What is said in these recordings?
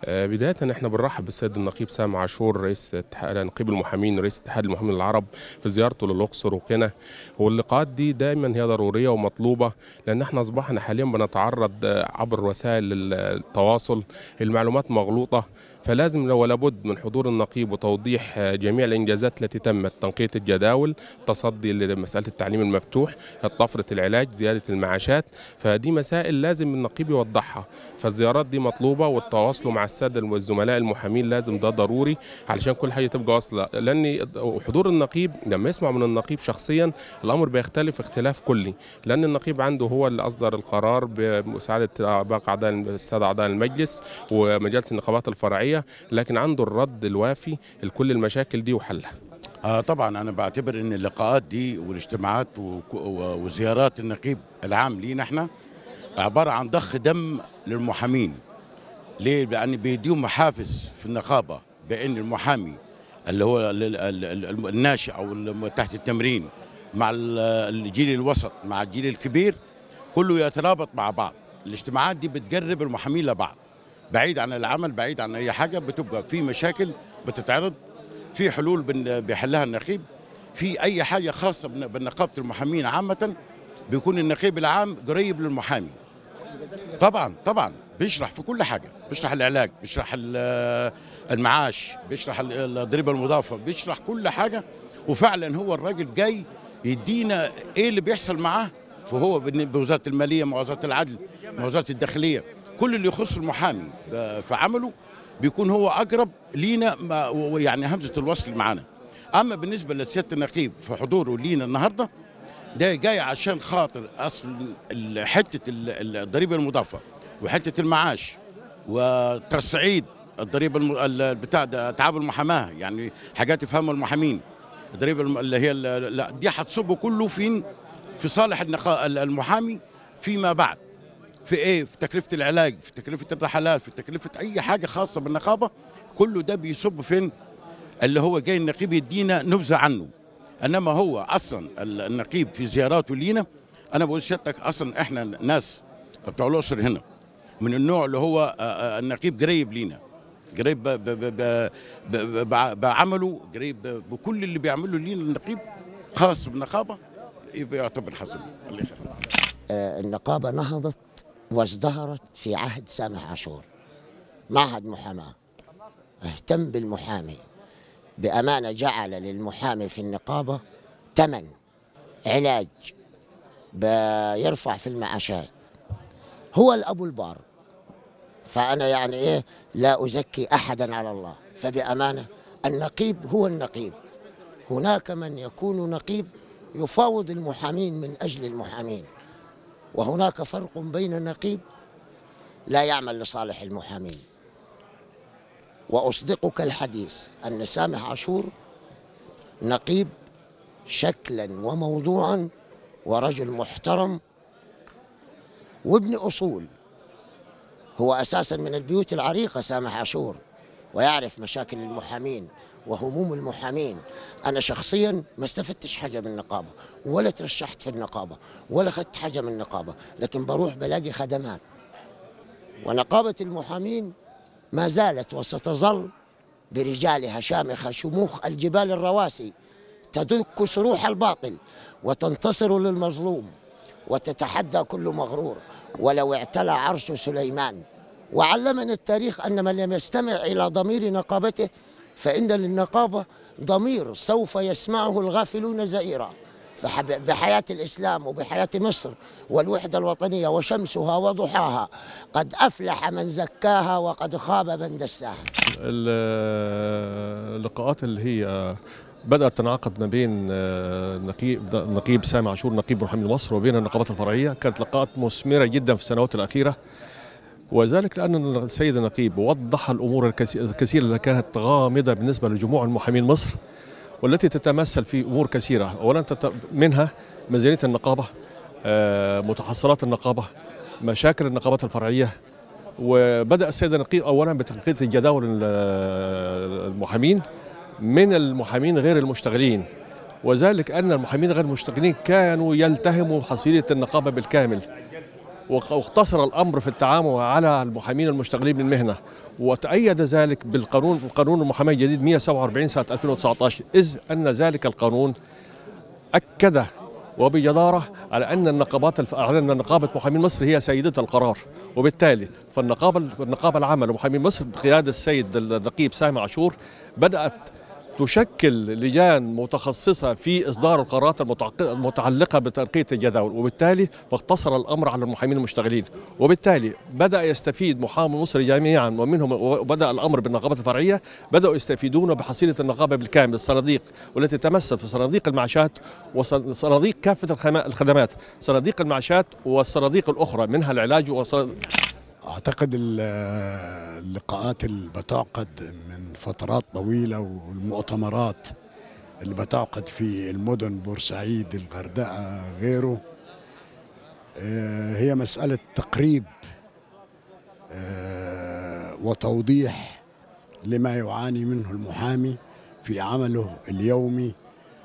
آه، بداية احنا بنرحب بالسيد النقيب سامي عاشور رئيس اتحاد نقيب المحامين ورئيس اتحاد المحامين العرب في زيارته للأقصر وقنا واللقاءات دي دايما هي ضرورية ومطلوبة لأن احنا أصبحنا حاليا بنتعرض آه، عبر وسائل التواصل المعلومات مغلوطة فلازم ولا بد من حضور النقيب وتوضيح آه، جميع الإنجازات التي تمت تنقية الجداول تصدي لمسألة التعليم المفتوح طفرة العلاج زيادة المعاشات فدي مسائل لازم النقيب يوضحها فالزيارات دي مطلوبة والتواصل مع الساده والزملاء المحامين لازم ده ضروري علشان كل حاجه تبقى واصله لان حضور النقيب لما يسمع من النقيب شخصيا الامر بيختلف اختلاف كلي لان النقيب عنده هو اللي اصدر القرار بمساعده باقي اعضاء الساده اعضاء المجلس ومجالس النقابات الفرعيه لكن عنده الرد الوافي لكل المشاكل دي وحلها آه طبعا انا بعتبر ان اللقاءات دي والاجتماعات وزيارات النقيب العام لينا احنا عباره عن ضخ دم للمحامين ليه؟ لأن بيديهم محافز في النقابة بأن المحامي اللي هو الناشئ أو تحت التمرين مع الجيل الوسط مع الجيل الكبير كله يترابط مع بعض الاجتماعات دي بتقرب المحامين لبعض بعيد عن العمل بعيد عن أي حاجة بتبقى في مشاكل بتتعرض في حلول بيحلها النقيب في أي حاجة خاصة بنقابة المحامين عامة بيكون النقيب العام قريب للمحامي طبعا طبعا بيشرح في كل حاجه بيشرح العلاج بيشرح المعاش بيشرح الضريبه المضافه بيشرح كل حاجه وفعلا هو الراجل جاي يدينا ايه اللي بيحصل معاه فهو بوزاره الماليه مع وزاره العدل مع وزاره الداخليه كل اللي يخص المحامي في عمله بيكون هو اقرب لينا يعني همزه الوصل معانا اما بالنسبه لسياده النقيب في حضوره لينا النهارده ده جاي عشان خاطر اصل حته الضريبه المضافه وحته المعاش وتصعيد الضريبه بتاع تعاب المحاماه يعني حاجات يفهمها المحامين الضريبه اللي هي لا دي هتصب كله فين في صالح المحامي فيما بعد في ايه في تكلفه العلاج في تكلفه الرحلات في تكلفه اي حاجه خاصه بالنقابه كله ده بيصب فين اللي هو جاي النقيب يدينا نبذه عنه انما هو اصلا النقيب في زياراته لينا انا بقول سيادتك اصلا احنا ناس بتوع الاقصر هنا من النوع اللي هو النقيب قريب لينا قريب بعمله قريب بكل اللي بيعمله لينا النقيب خاص بالنقابه يبقى يعتبر حسن الله يخليك النقابه نهضت وازدهرت في عهد سامح عاشور معهد محاماه اهتم بالمحامي بأمانة جعل للمحامي في النقابة ثمن علاج بيرفع في المعاشات هو الأبو البار فأنا يعني إيه لا أزكي أحدا على الله فبأمانة النقيب هو النقيب هناك من يكون نقيب يفاوض المحامين من أجل المحامين وهناك فرق بين نقيب لا يعمل لصالح المحامين وأصدقك الحديث أن سامح عاشور نقيب شكلا وموضوعا ورجل محترم وابن أصول هو أساسا من البيوت العريقة سامح عاشور ويعرف مشاكل المحامين وهموم المحامين أنا شخصيا ما استفدتش حاجة من النقابة ولا ترشحت في النقابة ولا أخذت حاجة من النقابة لكن بروح بلاقي خدمات ونقابة المحامين ما زالت وستظل برجالها شامخة شموخ الجبال الرواسي تدك سروح الباطل وتنتصر للمظلوم وتتحدى كل مغرور ولو اعتلى عرش سليمان وعلمنا التاريخ أن من لم يستمع إلى ضمير نقابته فإن للنقابة ضمير سوف يسمعه الغافلون زئيرا بحياة الإسلام وبحياة مصر والوحدة الوطنية وشمسها وضحاها قد أفلح من زكاها وقد خاب من دساها اللقاءات اللي هي بدأت تنعقد ما بين نقيب نقيب سامي عاشور نقيب محمد مصر وبين النقابات الفرعية كانت لقاءات مثمرة جدا في السنوات الأخيرة وذلك لأن السيد النقيب وضح الأمور الكثيرة التي كانت غامضة بالنسبة لجموع المحامين مصر والتي تتمثل في امور كثيره اولا منها ميزانيه النقابه متحصلات النقابه مشاكل النقابات الفرعيه وبدا السيد النقيب اولا بتنقية الجداول المحامين من المحامين غير المشتغلين وذلك ان المحامين غير المشتغلين كانوا يلتهموا حصيله النقابه بالكامل وق- واقتصر الامر في التعامل على المحامين المشتغلين بالمهنه وتأيد ذلك بالقانون قانون المحاماه الجديد 147 سنه 2019 اذ ان ذلك القانون اكد وبجداره على ان النقابات الف... على ان نقابه محامين مصر هي سيده القرار وبالتالي فالنقابه النقابه العامه لمحامين مصر بقياده السيد النقيب سامي عاشور بدات تشكل لجان متخصصة في إصدار القرارات المتعق- المتعلقة بتنقية الجداول وبالتالي فاقتصر الأمر على المحامين المشتغلين وبالتالي بدأ يستفيد محامي مصر جميعا ومنهم وبدأ الأمر بالنقابة الفرعية بدأوا يستفيدون بحصيلة النقابة بالكامل الصناديق والتي تمثل في صناديق المعاشات وصناديق كافة الخما- الخدمات صناديق المعاشات والصناديق الأخرى منها العلاج وصناديق اعتقد ال- اللقاءات اللي بتعقد من فترات طويله والمؤتمرات اللي بتعقد في المدن بورسعيد الغردقه غيره آه، هي مساله تقريب آه، وتوضيح لما يعاني منه المحامي في عمله اليومي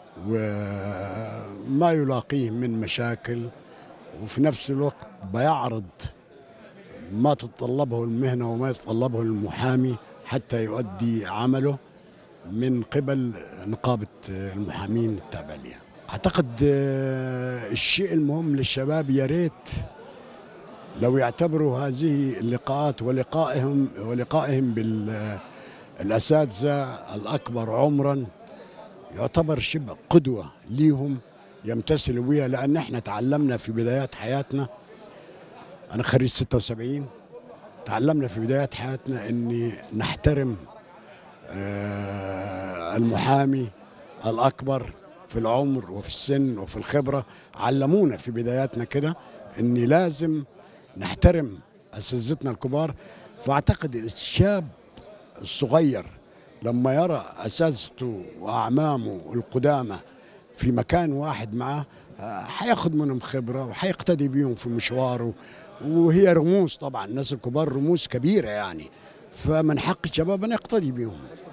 وما يلاقيه من مشاكل وفي نفس الوقت بيعرض ما تتطلبه المهنة وما يتطلبه المحامي حتى يؤدي عمله من قبل نقابة المحامين التابعة لها أعتقد آه، الشيء المهم للشباب يا ريت لو يعتبروا هذه اللقاءات ولقائهم ولقائهم بالأساتذة الأكبر عمرا يعتبر شبه قدوة ليهم يمتثلوا بها لأن احنا تعلمنا في بدايات حياتنا أنا خريج 76 تعلمنا في بدايات حياتنا أن نحترم آه، المحامي الأكبر في العمر وفي السن وفي الخبرة علمونا في بداياتنا كده أن لازم نحترم أساتذتنا الكبار فأعتقد الشاب الصغير لما يرى أساتذته وأعمامه القدامى في مكان واحد معه آه، حياخد منهم خبرة وحيقتدي بيهم في مشواره وهي رموز طبعا الناس الكبار رموز كبيرة يعني فمن حق الشباب أن يقتدي بهم